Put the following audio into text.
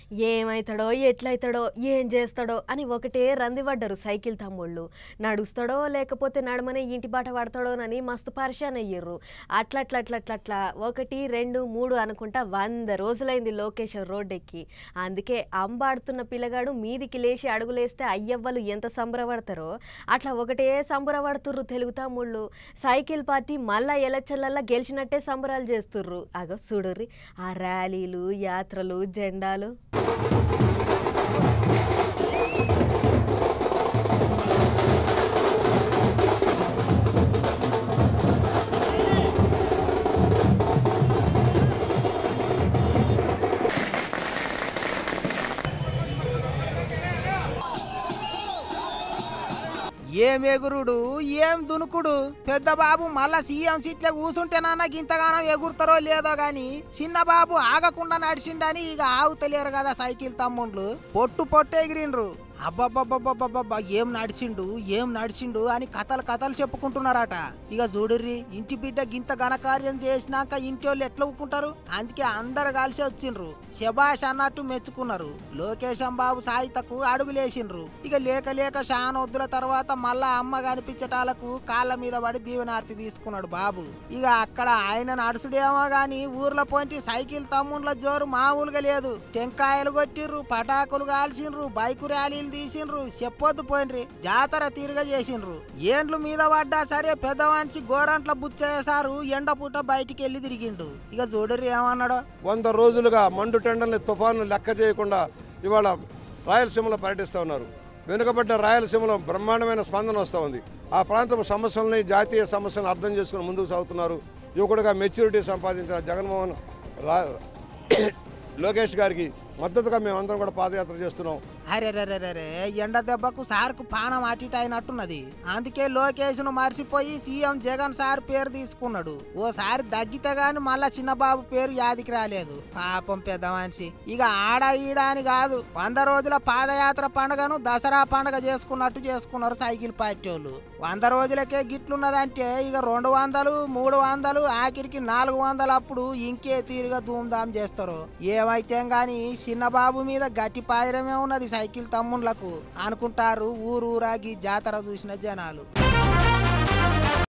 ఏమైతాడో ఎట్లయితాడో ఏం చేస్తాడో అని ఒకటే రంది పడ్డరు సైకిల్ తమ్ముళ్ళు నడుస్తాడో లేకపోతే నడమనే ఇంటి బాట పడతాడోనని మస్తు పరిశాన్ అయ్యారు అట్లా అట్లా అట్లా అట్లా అట్లా ఒకటి రెండు మూడు అనుకుంటా వంద రోజులైంది లోకేషన్ రోడ్డెక్కి అందుకే అంబాడుతున్న పిల్లగాడు మీదికి లేచి అడుగులేస్తే అయ్యవ్వలు ఎంత సంబరపడతారో అట్లా ఒకటే సంబరపడుతుర్రు తెలుగు తమ్ముళ్ళు సైకిల్ పార్టీ మళ్ళా ఎలక్షన్లల్లో గెలిచినట్టే సంబరాలు చేస్తుర్రు అగో చూడుర్రి ఆ ర్యాలీలు యాత్రలు జెండాలు ఏం ఎగురుడు ఏం దునుకుడు పెద్ద బాబు మళ్ళా సీఎం సీట్లే కూసుంటేనన్నా గింతగానం ఎగురుతారో లేదో గాని చిన్న బాబు ఆగకుండా నడిచిండని ఇక ఆగుతలేరు కదా సైకిల్ తమ్ముండ్లు పొట్టు పొట్టు ఎగిరిండ్రు అబ్బబ్బబ్బబ్బబ్బబ్బా ఏం నడిచిండు ఏం నడిచిండు అని కథలు కథలు చెప్పుకుంటున్నారట ఇక చూడుర్రి ఇంటి బిడ్డ గింత ఘనకార్యం చేసినాక ఇంటి వాళ్ళు ఎట్లా ఊపుకుంటారు అందుకే అందరు కలిసి వచ్చిండ్రు శబాష్ అన్నట్టు మెచ్చుకున్నారు లోకేశం బాబు సాయితకు అడుగులేసిండ్రు ఇక లేక లేక శానొద్దుల తర్వాత మళ్ళా అమ్మ కనిపించటాలకు కాళ్ళ మీద పడి దీవెనార్తి తీసుకున్నాడు బాబు ఇక అక్కడ ఆయన నడుసుడేమో గాని ఊర్లో పోంటి సైకిల్ తమ్ముండ్ల జోరు మామూలుగా లేదు టెంకాయలు కొట్టిర్రు పటాకులు కాల్చిండ్రు బైకు ర్యాలీలు తీసిండ్రు చెప్పొద్దు పోయినరి జాతర తీరుగా చేసిండ్రు ఏండ్లు మీద పడ్డా సరే పెద్ద మనిషి గోరంట్ల బుచ్చేసారు ఎండ పూట బయటికి వెళ్ళి తిరిగిండు ఇక చూడరు ఏమన్నాడో వంద రోజులుగా మండు టెండల్ని తుఫాను లెక్క చేయకుండా ఇవాళ రాయలసీమలో పర్యటిస్తూ ఉన్నారు వెనుకబడ్డ రాయలసీమలో బ్రహ్మాండమైన స్పందన వస్తూ ఉంది ఆ ప్రాంత సమస్యలని జాతీయ సమస్యలను అర్థం చేసుకుని ముందుకు సాగుతున్నారు యువకుడుగా మెచ్యూరిటీ సంపాదించిన జగన్మోహన్ రా లోకేష్ గారికి మద్దతుగా మేమందరం కూడా పాదయాత్ర చేస్తున్నాం అరే రే రే రే రే ఎండ దెబ్బకు సార్కు పానం అటు ఇటు అయినట్టున్నది అందుకే లోకేష్ ను మర్చిపోయి సీఎం జగన్ సార్ పేరు తీసుకున్నాడు ఓసారి దగ్గితే గాని మళ్ళా చిన్నబాబు పేరు యాదికి రాలేదు పాపం పెద్ద మనిషి ఇక ఆడ ఈడ అని కాదు వంద రోజుల పాదయాత్ర పండుగను దసరా పండుగ చేసుకున్నట్టు చేసుకున్నారు సైకిల్ పార్టీ వాళ్ళు వంద రోజులకే గిట్లున్నదంటే ఇక రెండు వందలు మూడు వందలు ఆఖరికి నాలుగు వందలు అప్పుడు ఇంకే తీరుగా ధూమ్ధాం చేస్తారు ఏమైతే గాని చిన్నబాబు మీద గట్టి పాయరమే ఉన్నది సైకిల్ తమ్ముళ్లకు అనుకుంటారు ఊరూరాగి జాతర చూసిన జనాలు